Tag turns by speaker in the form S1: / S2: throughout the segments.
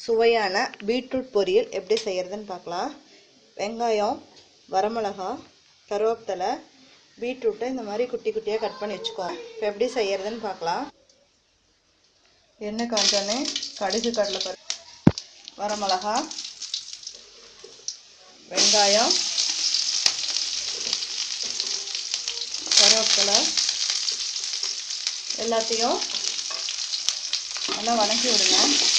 S1: சுவையான பீட்ரூட் பொரியல் எப்படி செய்கிறதுன்னு பார்க்கலாம் வெங்காயம் வரமிளகா கருவேப்பிலை பீட்ரூட்டை இந்த மாதிரி குட்டி குட்டியாக கட் பண்ணி வச்சுக்கோ இப்போ எப்படி செய்கிறதுன்னு பார்க்கலாம் எண்ணெய் காஞ்சோன்னே கடுகு கடலைப்பருப்பு வரமிளகா வெங்காயம் கருவேப்பிலை எல்லாத்தையும் நல்லா வதக்கி விடுங்க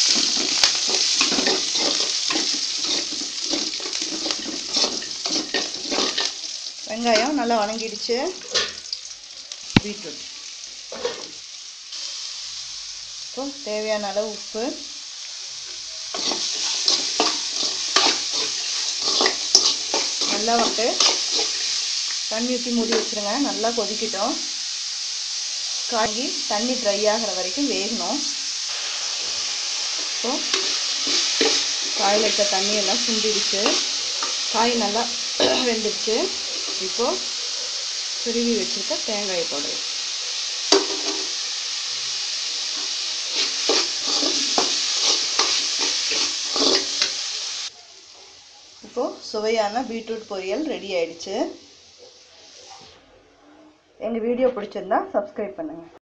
S1: வெங்காயம் நல்லா வதங்கிடுச்சு பீட்ரூட் இப்போ தேவையான அளவு உப்பு நல்லா வந்து தண்ணி ஊற்றி மூடி வச்சுருங்க நல்லா கொதிக்கட்டும் காய்கறி தண்ணி ட்ரை ஆகிற வரைக்கும் வேகணும் இப்போ காயில் இருக்க தண்ணியெல்லாம் சுண்டிடுச்சு காய் நல்லா வெந்துடுச்சு இப்போது துருவி வச்சுருக்க தேங்காய் போடுறது இப்போது சுவையான பீட்ரூட் பொரியல் ரெடி ஆயிடுச்சு எங்கள் வீடியோ பிடிச்சிருந்தா சப்ஸ்கிரைப் பண்ணுங்கள்